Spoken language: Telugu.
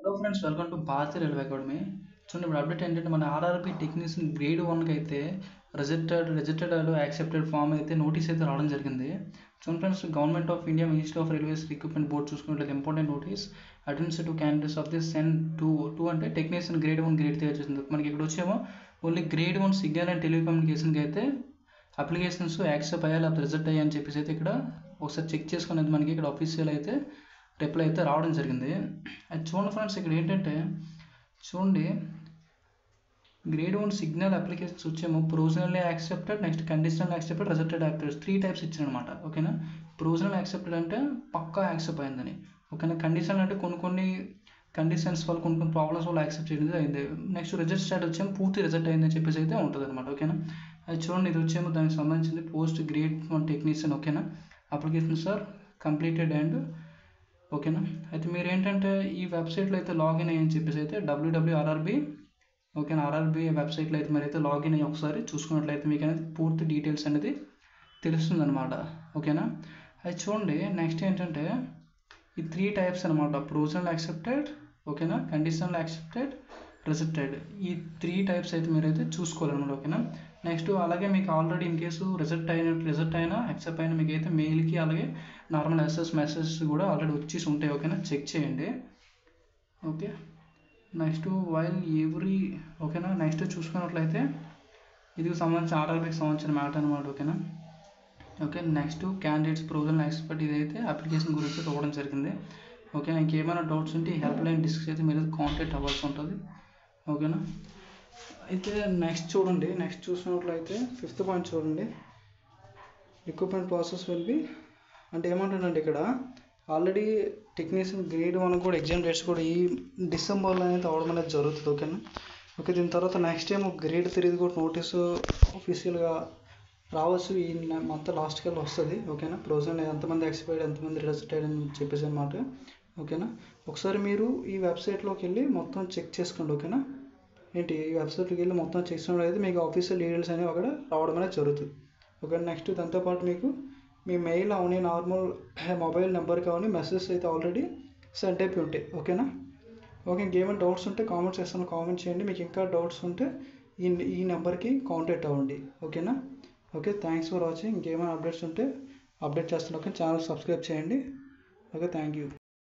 hello friends welcome to Bharatiya railway academy చూడండి ఇప్పుడు అప్డేట్ ఏంటంటే మన ఆర్ఆర్బి టెక్నీషియన్ గ్రేడ్ వన్కి అయితే రిజెక్టెడ్ రిజెక్టెడ్ యాక్సెప్టెడ్ ఫామ్ అయితే నోటీస్ అయితే రావడం జరిగింది చూడండి friends government of India ministry of railways recruitment board చూసుకున్నట్లయితే important notice attends to candidates of this send two two అంటే technician grade one grade three వచ్చేసింది మనకి ఇక్కడ వచ్చేమో only grade one signal and టెలికమ్యూనికేషన్కి అయితే అప్లికేషన్స్ యాక్సెప్ట్ అయ్యా లేకపోతే రిజెక్ట్ అయ్యా అని చెప్పేసి అయితే ఇక్కడ ఒకసారి చెక్ చేసుకునేది మనకి ఇక్కడ ఆఫీషియల్ అయితే రిప్లై అయితే రావడం జరిగింది అది చూడండి ఫ్రెండ్స్ ఇక్కడ ఏంటంటే చూడండి గ్రేడ్ వన్ సిగ్నల్ అప్లికేషన్స్ వచ్చేమో provisionally accepted next conditional accepted rejected accepted three types ఇచ్చారనమాట ఓకేనా ప్రొవిజనల్ యాక్సెప్టెడ్ అంటే పక్కా యాక్సెప్ట్ అయిందని ఓకేనా కండిషనల్ అంటే కొన్ని కొన్ని కండిషన్స్ వల్ల కొన్ని కొన్ని ప్రాబ్లమ్స్ వల్ల యాక్సెప్ట్ చేయడం అయింది నెక్స్ట్ రిజెక్ట్ స్టాట్ వచ్చేమో పూర్తి రిజెక్ట్ అయిందని చెప్పేసి అయితే ఉంటుంది అనమాట ఓకేనా అది చూడండి ఇది వచ్చేమో దానికి సంబంధించింది పోస్ట్ గ్రేడ్ వన్ టెక్నీషియన్ ఓకేనా అప్లికేషన్ సార్ కంప్లీటెడ్ అండ్ ఓకేనా అయితే మీరు ఏంటంటే ఈ వెబ్సైట్లో అయితే లాగిన్ అయ్యని చెప్పేసి అయితే డబ్ల్యూడబ్ల్యూఆర్ఆర్బి ఓకేనా ఆర్ఆర్బి వెబ్సైట్లో అయితే మరి అయితే లాగిన్ అయ్యి ఒకసారి చూసుకున్నట్లయితే మీకు అనేది పూర్తి డీటెయిల్స్ అనేది తెలుస్తుంది అనమాట ఓకేనా అది చూడండి నెక్స్ట్ ఏంటంటే ఈ త్రీ టైప్స్ అనమాట ప్రొవిజనల్ యాక్సెప్టెడ్ ఓకేనా కండిషనల్ యాక్సెప్టెడ్ రిజెక్టెడ్ ఈ త్రీ టైప్స్ అయితే మీరు అయితే చూసుకోవాలన్నమాట ఓకేనా నెక్స్ట్ అలాగే మీకు ఆల్రెడీ ఇన్ కేసు రిజెక్ట్ అయినట్టు రిజెక్ట్ అయినా యాక్సెప్ట్ అయినా మీకు అయితే మెయిల్కి అలాగే నార్మల్ ఎస్ఎస్ మెసేజ్ కూడా ఆల్రెడీ వచ్చేసి ఉంటాయి ఓకేనా చెక్ చేయండి ఓకే నెక్స్ట్ వైల్ ఎవ్రీ ఓకేనా నెక్స్ట్ చూసుకున్నట్లయితే ఇది సంబంధించిన ఆర్ఆర్బీకి సంబంధించిన మ్యాటర్ అనమాట ఓకేనా okay next candidates provisional expert ఇదైతే అప్లికేషన్ గురించి ఇవ్వడం జరిగింది ఓకే ఇంకేమైనా డౌట్స్ ఉంటే ఈ హెల్ప్ లైన్ డిస్క్ అయితే మీరు కాంటాక్ట్ అవ్వాల్సి ఉంటుంది ఓకేనా అయితే నెక్స్ట్ చూడండి నెక్స్ట్ చూసినట్లయితే ఫిఫ్త్ పాయింట్ చూడండి రిక్రూట్మెంట్ ప్రాసెస్ విల్ బి అంటే ఏమంటాడంటే ఇక్కడ ఆల్రెడీ టెక్నీషియన్ గ్రేడ్ వన్ కూడా ఎగ్జామ్ డేట్స్ కూడా ఈ డిసెంబర్లో అనేది అవడం అనేది జరుగుతుంది ఓకేనా ఓకే దీని తర్వాత నెక్స్ట్ టైం గ్రేడ్ త్రీది కూడా నోటీసు ఆఫీషియల్గా రావచ్చు ఈ మంత్ లాస్ట్ కల్లా వస్తుంది ఓకేనా ప్రొవిజన్ ఎంతమంది ఎక్స్పైర్డ్ ఎంతమంది రిజెక్ట్ అయ్యారని చెప్పేసి అనమాట ఓకేనా ఒకసారి మీరు ఈ వెబ్సైట్లోకి వెళ్ళి మొత్తం చెక్ చేసుకోండి ఓకేనా ఏంటి ఈ వెబ్సైట్కి వెళ్ళి మొత్తం చెక్ అయితే మీకు ఆఫీషియల్ డీటెయిల్స్ అనేవి అక్కడ రావడం అనేది జరుగుతుంది ఓకే నెక్స్ట్ దాంతోపాటు మీకు మీ మెయిల్ అవని నార్మల్ మొబైల్ నెంబర్కి అవని మెసేజ్ అయితే ఆల్రెడీ సెండ్ అయిపోయి ఉంటాయి ఓకేనా ఓకే ఇంకేమైనా డౌట్స్ ఉంటే కామెంట్ చేస్తాను కామెంట్ చేయండి మీకు ఇంకా డౌట్స్ ఉంటే ఈ ఈ నెంబర్కి కాంటాక్ట్ అవ్వండి ఓకేనా ఓకే థ్యాంక్స్ ఫర్ వాచింగ్ ఇంకేమైనా అప్డేట్స్ ఉంటే అప్డేట్ చేస్తాను ఓకే ఛానల్ సబ్స్క్రైబ్ చేయండి ఓకే థ్యాంక్ యూ